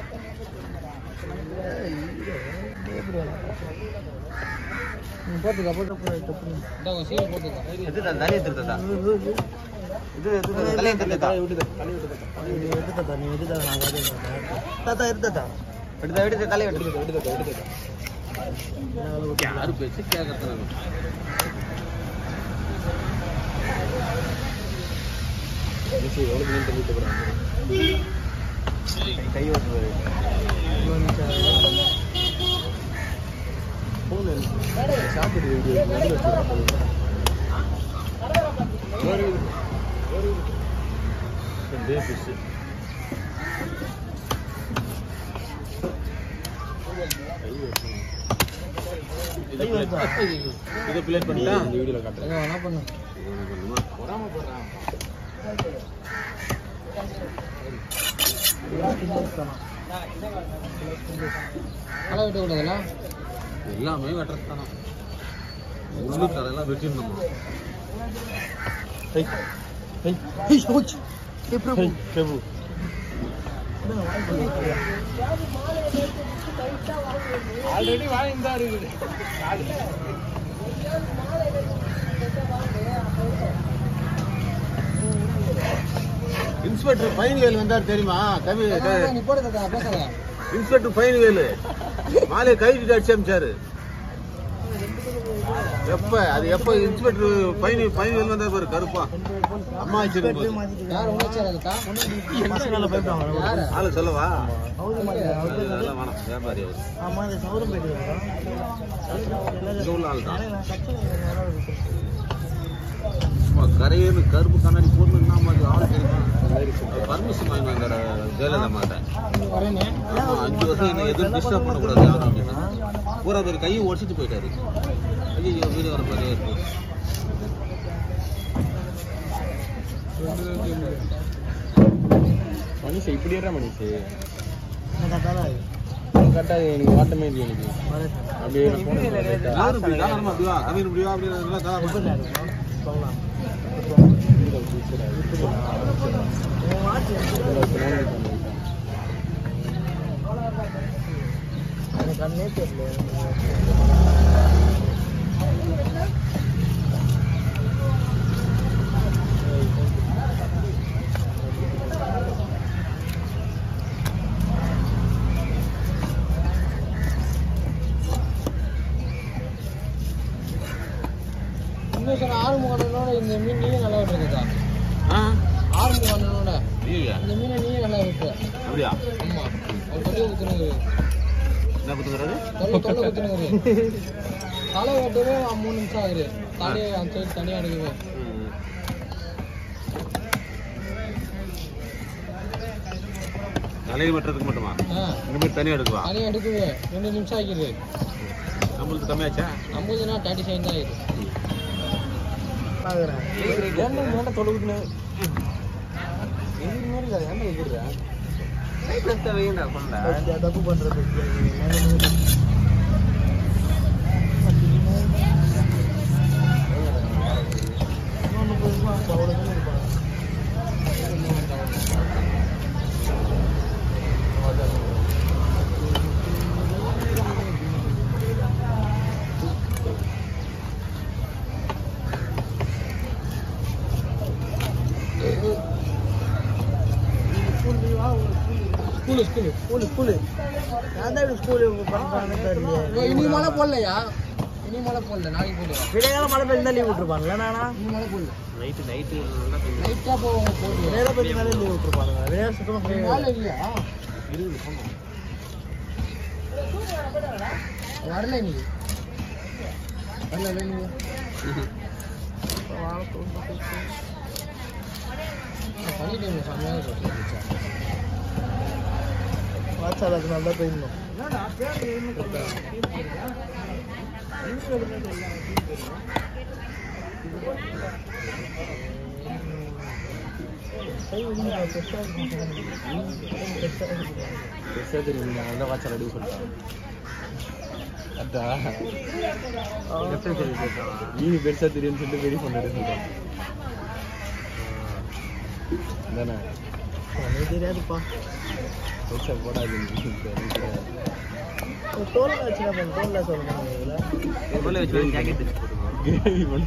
போட்டுக்கா போட்டு இந்தாங்க சீலை போட்டுக்கா எடுத்துட்டா தலை எடுத்துட்டா இது எடுத்துட்டா தலை எடுத்துட்டா எடுத்துட்டா நீ எடுத்தா நான் தாத்தா எடுத்தா எடுத்தா எடுத்து தலை எடுத்து யாரு பேச்சு கேட்கறது கை ஓட்டு இதை பிளேட் பண்ணிட்டா இந்த வீடியோல காட்டுறேன் என்ன பண்ணு களை வெட்ட கூடாதுல்ல எல்லாமே வெட்டுறது தானே உள்ளு தரையெல்லாம் வெட்டிடணுமா பிரபு ஆல்ரெடி வாங்கிட்டு இருக்குது இன்ஸ்பெக்டர் பைன்வேல் வந்தார் தெரியுமா கவி நீ போடுறதா பேசாத இன்ஸ்பெக்டர் பைன்வேல் மாலையை கைட்டு அடிச்சு அமிச்சாரு எப்ப அது எப்ப இன்ஸ்பெக்டர் பைன் பைன்வேல் வந்தார் பாரு கருப்பா அம்மா வச்சிருக்கும் போது யார் உணர்ச்சி இருக்கா யாரு ஆளு சொல்லவா அதெல்லாம் வேணாம் வியாபாரி அவர் இங்க உள்ள ஆள் தான் சும்மா கரையேன்னு கருப்பு கண்ணாடி போட்டு என்ன மாதிரி ஆள் தெரியுமா பர்மிஷன் வாங்கி வந்தார ஜெயலலிதா மாட்டேன் வரேனே ஆமா, அஞ்சு வருஷம் என்ன எதுவும் டிஸ்டர்ப் பண்ணக்கூடாது யாரும் அப்படின்னு பூரா பேர் கையை உடச்சிட்டு போயிட்டாரு ஐயோ வீடு வர மாதிரியே இருக்கு மனுஷன் இப்படி ஏற மனுஷன் கரெக்டா எனக்கு வாட்டமே இல்லை எனக்கு அப்படியே நான் போனேன் யாரும் இப்படி தாராளமா அப்படி வா கவின் இப்படி வா அப்படி நல்லா தாராளமா இன்னும் சொன்ன ஆறுமுகனோட இந்த மீன் நீயே நல்லா விட்டுருக்குதா ஆ ஆறுமுகனோட ஐயா இந்த மீனை நீயே நல்லா விட்டு அப்படியா ஆமா அவர் தொழில் குத்துனுங்க என்ன குத்துக்கிறாரு தொல்லை தொல்லை குத்துனுங்க தலை வெட்டவே மூணு நிமிஷம் ஆகுது தலையை அந்த சைடு தனியாக எடுக்கவே தலையை வெட்டுறதுக்கு மட்டுமா ஆ இனிமேல் தனியாக எடுக்குவா தனியாக எடுக்கவே ரெண்டு நிமிஷம் ஆகிடுது நம்மளுக்கு கம்மியாச்சா ஐம்பதுனா தேர்ட்டி செகண்ட் தான் ஆயிடுது தப்பு பண்றது ஸ்கூலு ஸ்கூலு ஸ்கூலு ஸ்கூலு நான் தான் ஸ்கூலு பண்ணுறான்னு தெரியல இன்னைக்கு மழை போடலையா இன்னைக்கு மழை போடல நாளைக்கு போடுவா விடையால மழை பெய்ஞ்சா லீவ் விட்டுருப்பாங்களா நானா இன்னும் மழை போடல நைட்டு நைட்டு லைட்டாக போவாங்க போட்டு விடையால பெய்ஞ்சாலே லீவ் விட்டுருப்பாங்க விடையால சுத்தமாக free ஆ வேலை இல்லையா வரல இன்னைக்கு வரல இல்லை நீங்க பனி டைம் செம்மையாக சொல்லிச்சு வாட்ஸ்அப் அதுக்கு நல்லா போயிடணும் பெருசாக தெரியும் நீங்கள் நல்லா வாட்ச் ரெடி சொல்லிட்டாங்க அதான் மீன் பெருசாக தெரியும்னு சொல்லிட்டு வெரி பண்ணி சொல்லிட்டாங்க தானே தெரியாதுப்பா தோல்ல வச்சுனா பண்ணு தோல்ல சொல்லுங்க உள்ள வச்சு ஜாக்கெட் தைச்சு போட்டுக்கோ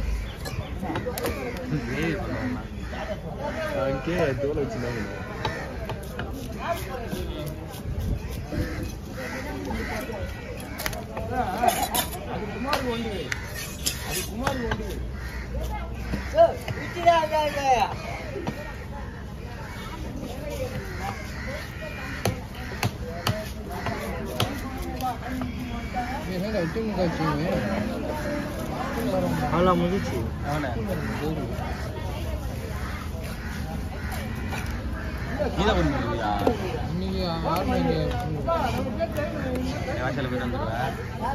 என்னடா டீம் காட்சிங்க அவ்வளோ முடிச்சு நீதான் பண்ணி முடியா இன்னைக்கு ஆறு மணி வாசல போய் வந்துடுவேன்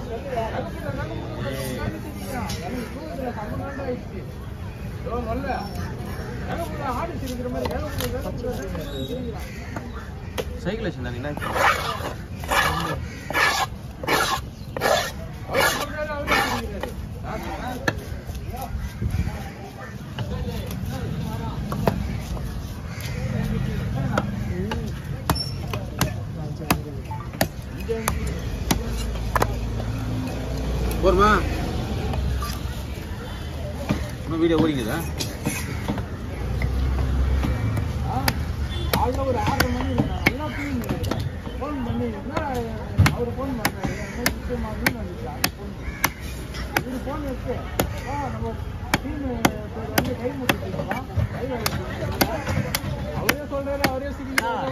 சைக்கிள் வச்சிருந்தா நீ என்ன போருமா இன்னும் வீடியோ ஓடிக்குதா காலைல ஒரு ஆறு மணி இருக்கும் நல்லா தூங்கி ஃபோன் பண்ணி அவர் ஃபோன் பண்ணுறாரு முக்கியமாக வந்துச்சு ஃபோன் இவர் ஃபோன் வச்சு ஆ நம்ம டீம் வந்து கை முடிச்சுக்கலாம் கை அவரே சொல்றாரு அவரே சிரிக்கிறாரு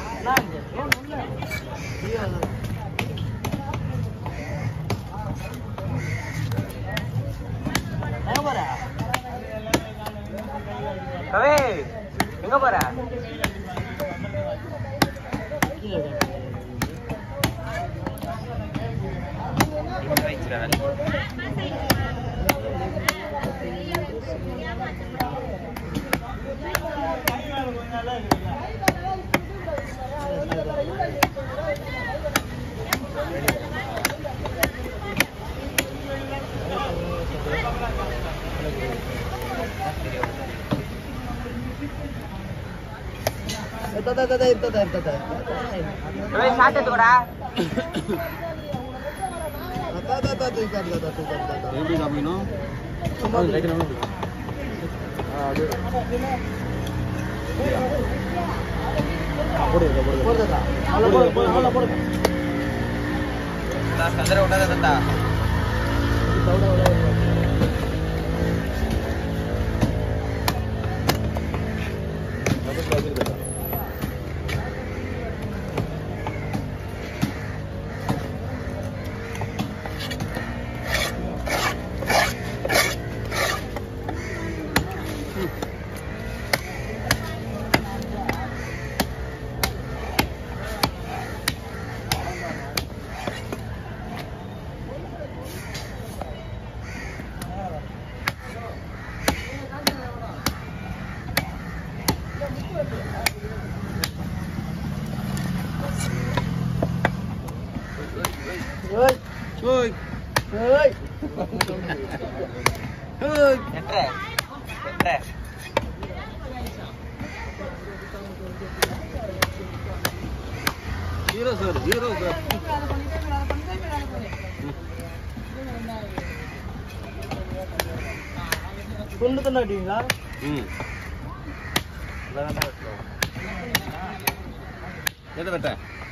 எங்க போற ಇರ್ತದ ಇರ್ತದ ಇರ್ತದ எப்படி காமிக்கணும் ஓய் ஹீரோ சார் ஹீரோ சார் துண்டு துண்டு அடிங்களா ம் எதை வெட்ட